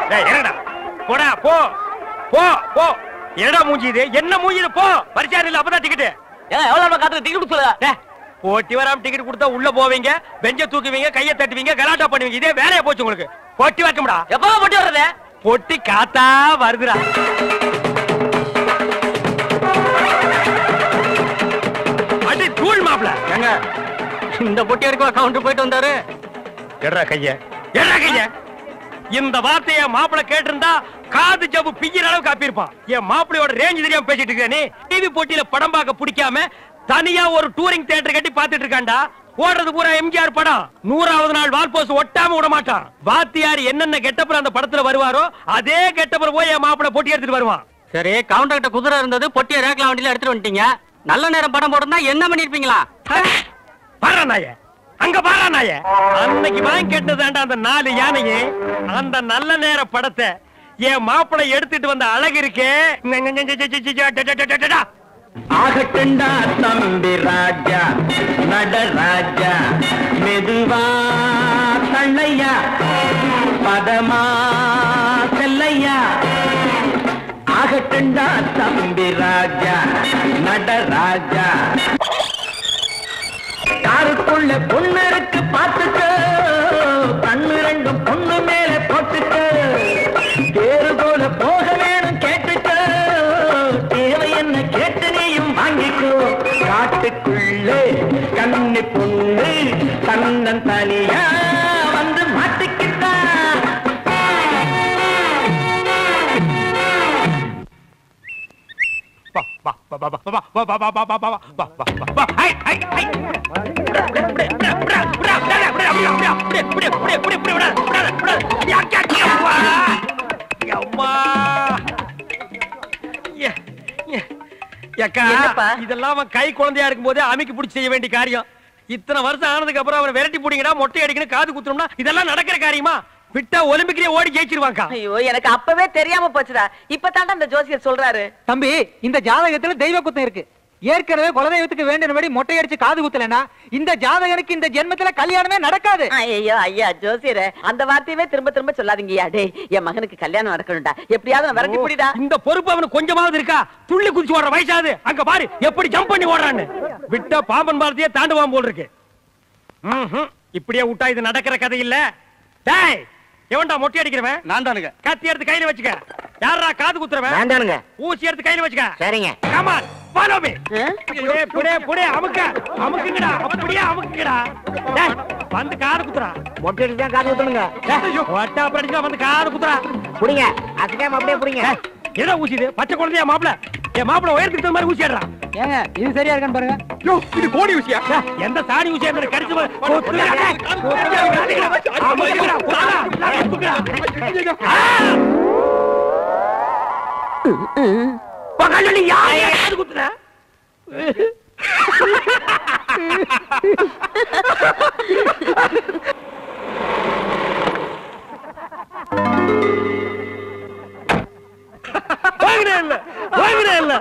டேய், இறங்குடா. போடா போ போ போ என்னடா மூஞ்சி இது என்ன மூஞ்சி இது போ பரிசாரம் இல்ல அப்பதான் டிக்கெட் ஏன் எவ்வளவு காத்து டிக்கெட் சொல்லுங்க போட்டி வராம டிக்கெட் கொடுத்தா உள்ள போவீங்க பெஞ்ச தூக்குவீங்க கைய தட்டுவீங்க கலாட்டா பண்ணுவீங்க இதே வேலையா போச்சு உங்களுக்கு பொட்டி வைக்கமுடா எப்பதான் பொட்டி வர்றது பொட்டி காத்தா வருதுடா அடி தூள் மாப்ள ஏங்க இந்த பொட்டி வரைக்கும் கவுண்டர் போயிட்டு வந்தாரு எட்ரா கைய எட்ரா கைய இந்த வார்த்தைய மாப்பிள கேட்டிருந்தா காது ஜவ்வு பிய்யற அளவுக்கு காப்பியிருப்பான் என் மாப்பிளையோட ரேஞ்ச் தெரியாம பேசிட்டு இருக்க நீ டிவி போட்டியில படம் பார்க்க பிடிக்காம தனியா ஒரு டூரிங் தியேட்டர் கட்டி பார்த்துட்டு இருக்காண்டா ஓடுறது பூரா எம்ஜிஆர் படம் நூறாவது நாள் வால்போஸ் ஒட்டாம விட மாட்டான் வாத்தியார் என்னென்ன கெட்டப்புற அந்த படத்துல வருவாரோ அதே கெட்டப்புற போய் என் மாப்பிள போட்டி எடுத்துட்டு வருவான் சரி கவுண்டர் கிட்ட குதிரை இருந்தது பொட்டியை ரேக்ல வண்டியில எடுத்துட்டு வந்துட்டீங்க நல்ல நேரம் படம் போடுறதா என்ன பண்ணிருப்பீங்களா பாரா நாய அங்க பாரா நாய அன்னைக்கு வாங்கி கேட்டதாண்டா அந்த நாலு யானையே அந்த நல்ல நேர படத்தை என் மாப்பிளை எடுத்துட்டு வந்த அழகு இருக்கே ஆகட்டுண்டா தம்பி ராஜா நடராஜா மெதுவா தள்ளையா பதமா செல்லையா ஆகட்டுண்டா தம்பி ராஜா நடராஜா காருக்குள்ள பொண்ணு இருக்கு பார்த்துக்க கண்ணு ரெண்டும் பொண்ணு மேல போட்டுக்க தேரு போல போக வேணும் கேட்டுக்க தேவை என்ன கேட்டு நீயும் வாங்கிக்கோ காட்டுக்குள்ளே கண்ணு பொண்ணு தன்னன் தனியா வந்து மாட்டிக்கிட்டா என்னப்பா இதெல்லாம் அவன் கை குழந்தையா இருக்கும் போதே அமைக்கு பிடிச்சி செய்ய வேண்டிய காரியம் இத்தனை வருஷம் ஆனதுக்கு அப்புறம் அவனை விரட்டி பிடிங்கடா மொட்டை அடிக்கணும் காது குத்துறோம்னா இதெல்லாம் நடக்கிற காரியமா விட்டா ஒலிம்பிக்லயே ஓடி ஜெயிச்சிருவாங்க ஐயோ எனக்கு அப்பவே தெரியாம போச்சுடா இப்பதான்டா அந்த ஜோசியர் சொல்றாரு தம்பி இந்த ஜாதகத்துல தெய்வ குத்தம் இருக்கு ஏற்கனவே குலதெய்வத்துக்கு வேண்டியபடி மொட்டை அடிச்சு காது குத்தலனா இந்த ஜாதகனுக்கு இந்த ஜென்மத்துல கல்யாணமே நடக்காது ஐயோ ஐயா ஜோசியரே அந்த வார்த்தையவே திரும்ப திரும்ப சொல்லாதீங்கயா டேய் என் மகனுக்கு கல்யாணம் நடக்கணும்டா எப்படியாவது அவனை விரட்டி புடிடா இந்த பொறுப்பு அவனுக்கு கொஞ்சமாவது இருக்கா துள்ளி குதிச்சு ஓடுற வயசாது அங்க பாரு எப்படி ஜம்ப் பண்ணி ஓடுறான்னு விட்டா பாம்பன் பாலத்தையே தாண்டுவான் போல் இருக்கு ம்ஹும். இப்படியே விட்டா இது நடக்கிற கதை இல்ல டேய் எவன்டா மொட்டை அடிக்கிறவன் நான் தானுங்க கத்தி எடுத்து கையில வச்சுக்க யாரா காது குத்துறவன் வேண்டானுங்க ஊசி எடுத்து கையில வச்சுக்க சரிங்க கமான் ஃபாலோ மீ புடே புடே புடே அமுக்க அமுக்குங்கடா அப்படியே அமுக்குங்கடா டேய் வந்து காது குத்துறா மொட்டை தான் காது ஊத்தணுங்க டேய் ஒட்டா படிச்சா வந்து காது குத்துறா புடிங்க அசைக்காம அப்படியே புடிங்க ஏய், என்ன ஊசி இது பச்சை குழந்தையா மாப்பிள என் மாப்பிள உயரத்துக்கு தகுந்த மாதிரி ஊசி ஆடுறா ஏங்க இது சரியா இருக்கான்னு பாருங்க யோ இது கோடி ஊசியா ஏய், எந்த சாணி ஊசியா இருந்தா கடிச்சு போ- கொத்துடா, டேய். கொத்துடா, அடிக்கிறா, அமுக்குடா, குத்துடா, குத்துடா. ஆ! பகல்ல நீ யாரையா காது குத்துற? வாங்கினே இல்ல வாங்கினே இல்ல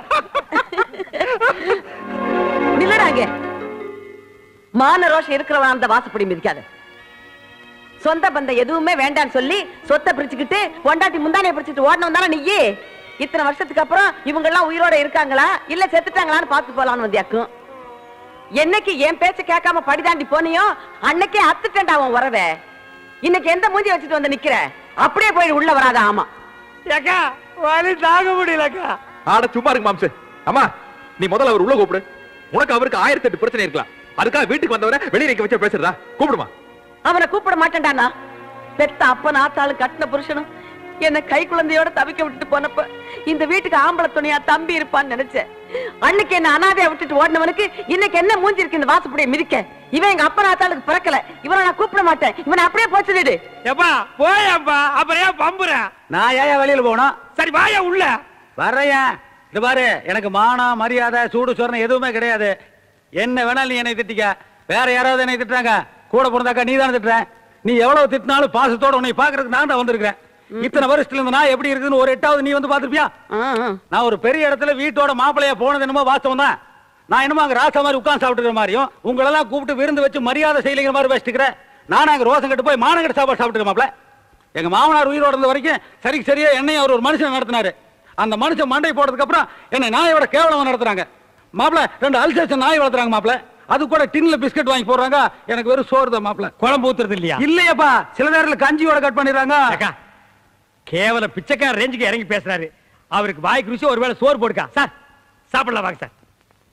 நில்லடாங்க மான ரோஷம் இருக்கிறவன் அந்த வாசப்படி மிதிக்காத சொந்த பந்தம் எதுவுமே வேண்டாம்னு சொல்லி சொத்தை பிரிச்சுக்கிட்டு பொண்டாட்டி முந்தானைய பிரிச்சுட்டு ஓடணும் தானே நீயே இத்தனை வருஷத்துக்கு அப்புறம் இவங்க எல்லாம் உயிரோட இருக்காங்களா இல்ல செத்துட்டாங்களான்னு பார்த்து போலான்னு வந்தியாக்கும் என்னைக்கு என் பேச்ச கேட்காம படிதாண்டி போனியோ அன்னைக்கே அத்துட்டேன்டா அவன் உறவே இன்னைக்கு எந்த மூஞ்சி வச்சுட்டு வந்து நிக்கிற அப்படியே போய் உள்ள வராத ஆமா ஏக்கா வலி தாங்க முடியலக்கா ஆட சும்மா இருக்கு மாம்சு அம்மா நீ முதல்ல அவர் உள்ள கூப்பிடு உனக்கு அவருக்கு ஆயிரத்தி எட்டு பிரச்சனை இருக்கலாம் அதுக்காக வீட்டுக்கு வந்தவரை வெளியே நிக்க வச்சு பேசுறதா கூப்பிடுமா அவனை கூப்பிட மாட்டேன்டானா பெத்த அப்பன் ஆத்தாளு கட்டின புருஷனும் என்ன கை குழந்தையோட தவிக்க விட்டுட்டு போனப்ப இந்த வீட்டுக்கு ஆம்பளை துணையா தம்பி இருப்பான்னு நினைச்சேன் அன்னைக்கு என்ன அனாதையா விட்டுட்டு ஓடினவனுக்கு இன்னைக்கு என்ன மூஞ்சி இருக்கு இந்த வாசப்படியை மிதிக்க இவன் எங்க அப்பன் ஆத்தாளுக்கு பிறக்கல இவனை நான் கூப்பிட மாட்டேன் இவனை அப்படியே போச்சுடு எப்பா போயப்பா அப்புறம் ஏன் பம்புற நான் ஏன் வெளியில போகணும் சரி வாயா உள்ள வர்றேன் இது பாரு எனக்கு மானம் மரியாதை சூடு சொரணம் எதுவுமே கிடையாது என்ன வேணாலும் நீ என்னை திட்டிக்க வேற யாராவது என்னை திட்டுறாங்க கூட பிறந்தாக்கா நீ தானே திட்டுற நீ எவ்வளவு திட்டினாலும் பாசத்தோட உன்னை பாக்குறதுக்கு நான் தான் வந்திருக்கிறேன் இத்தனை வருஷத்துல இருந்து நான் எப்படி இருக்குதுன்னு ஒரு எட்டாவது நீ வந்து பாத்திருப்பியா நான் ஒரு பெரிய இடத்துல வீட்டோட மாப்பிள்ளைய போனது என்னமோ வாஸ்தவம் தான் நான் என்னமோ அங்க ராசா மாதிரி உட்கார்ந்து சாப்பிட்டுக்கிற மாதிரியும் உங்களெல்லாம் கூப்பிட்டு விருந்து வச்சு மரியாதை செய்யலைங்கிற மாதிரி வச்சுக்கிறேன் நான் அங்க ரோசம் கட்டு போய் மானங்கட்டு சாப்பாடு சாப்பிட்டுக்க மாப்பிள்ள எங்க மாமனார் உயிரோட இருந்த வரைக்கும் சரிக்கு சரியா என்னையும் அவர் ஒரு மனுஷன் நடத்தினாரு அந்த மனுஷன் மண்டை போடுறதுக்கு அப்புறம் என்னை நாயோட கேவலமா நடத்துறாங்க மாப்பிள ரெண்டு அல்சேஷன் நாய் வளர்த்துறாங்க மாப்பிள அது கூட டின்ல பிஸ்கட் வாங்கி போடுறாங்க எனக்கு வெறும் சோறு தான் மாப்பிள குழம்பு ஊத்துறது இல்லையா இல்லையப்பா சில நேரத்துல கஞ்சியோட கட் பண்ணிடுறாங்க அக்கா கேவல பிச்சைக்கார ரேஞ்சுக்கு இறங்கி பேசுறாரு அவருக்கு வாய்க்கு ருசி ஒருவேளை சோறு போடுக்கா சார் சாப்பிடலாம் வாங்க சார்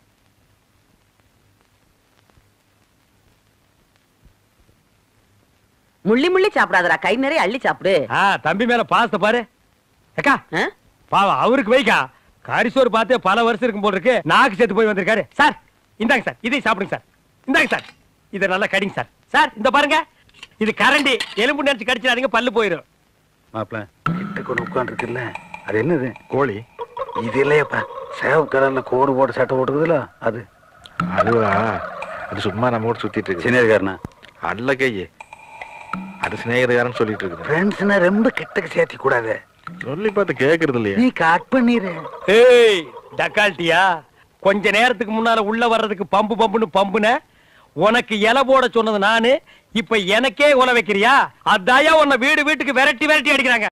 முள்ளி முள்ளி சாப்பிடாதடா கை நிறைய அள்ளி சாப்பிடு ஆ தம்பி மேல பாசத்தை பாரு அக்கா ஆ? பாவம் அவருக்கு வைக்கா கரிசோறு பார்த்தே பல வருஷம் இருக்கும் போல இருக்கு நாக்கு செத்து போய் வந்திருக்காரு சார் இந்தாங்க சார் இதையும் சாப்பிடுங்க சார் இந்தாங்க சார் இதை நல்லா கடிங்க சார் சார் இந்த பாருங்க இது கரண்டி எலும்பு நினைச்சு கடிச்சிடாதீங்க பல்லு போயிடும் மாப்பிள கிட்ட கொண்டு உட்காந்து இருக்குல்ல அது என்னது கோழி இது இல்லையப்பா சேவ கடல்ல கோடு போட்டு சட்டை போட்டுக்குதுல அது அதுவா அது சும்மா நம்ம கூட சுத்திட்டு இருக்கு சின்னதுக்காரனா அல்ல கையே அது சிநேகிதக்காரன் சொல்லிட்டு இருக்குது ஃப்ரெண்ட்ஸ்னா ரொம்ப கிட்டக்கு சேர்த்தி கூடாது சொல்லி பார்த்து கேக்குறது இல்லையா நீ கட் பண்ணிடு ஏய் டக்கால்ட்டியா கொஞ்ச நேரத்துக்கு முன்னால உள்ள வர்றதுக்கு பம்பு பம்புன்னு பம்புன உனக்கு இலை போட சொன்னது நானு இப்ப எனக்கே உல வைக்கிறியா அதாயா உன்னை வீடு வீட்டுக்கு விரட்டி விரட்டி அடிக்கிறாங்க